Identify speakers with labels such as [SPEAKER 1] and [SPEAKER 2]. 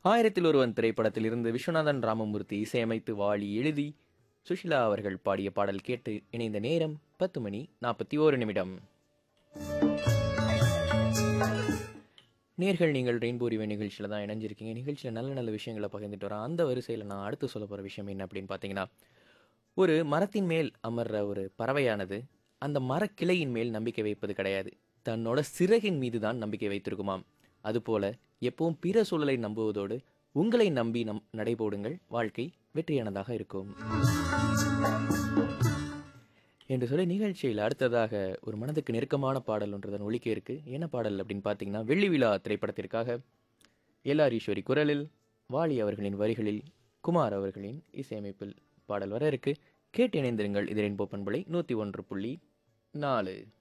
[SPEAKER 1] ஆயிரத்தில் ஒருவன் திரைப்படத்தில் இருந்து விஸ்வநாதன் ராமமூர்த்தி இசையமைத்து வாழி எழுதி சுஷிலா அவர்கள் பாடிய பாடல் கேட்டு இணைந்த நேரம் பத்து மணி நாற்பத்தி ஓரு நிமிடம் நேர்கள் நீங்கள் ரெயின்போ ரிவே நிகழ்ச்சியில் தான் இணைஞ்சிருக்கீங்க நிகழ்ச்சியில் நல்ல நல்ல விஷயங்களை பகிர்ந்துட்டு வரேன் அந்த வரிசையில் நான் அடுத்து சொல்ல போகிற விஷயம் என்ன அப்படின்னு பார்த்தீங்கன்னா ஒரு மரத்தின் மேல் அமர்ற ஒரு பறவையானது அந்த மரக்கிளையின் மேல் நம்பிக்கை வைப்பது கிடையாது தன்னோட சிறகின் மீது தான் நம்பிக்கை வைத்திருக்குமாம் அதுபோல எப்பவும் பிற சூழலை நம்புவதோடு உங்களை நம்பி நம் நடைபோடுங்கள் வாழ்க்கை வெற்றியானதாக இருக்கும் என்று சொல்லி நிகழ்ச்சியில் அடுத்ததாக ஒரு மனதுக்கு நெருக்கமான பாடல் ஒன்றுதான் ஒழிக்க இருக்கு என்ன பாடல் அப்படின்னு பார்த்தீங்கன்னா வெள்ளி விழா திரைப்படத்திற்காக எல்ஆர் ஈஸ்வரி குரலில் வாலி அவர்களின் வரிகளில் குமார் அவர்களின் இசையமைப்பில் பாடல் வர இருக்கு கேட்டு இணைந்திருங்கள் இது ரெயின்போ பண்பலை நூற்றி ஒன்று புள்ளி நாலு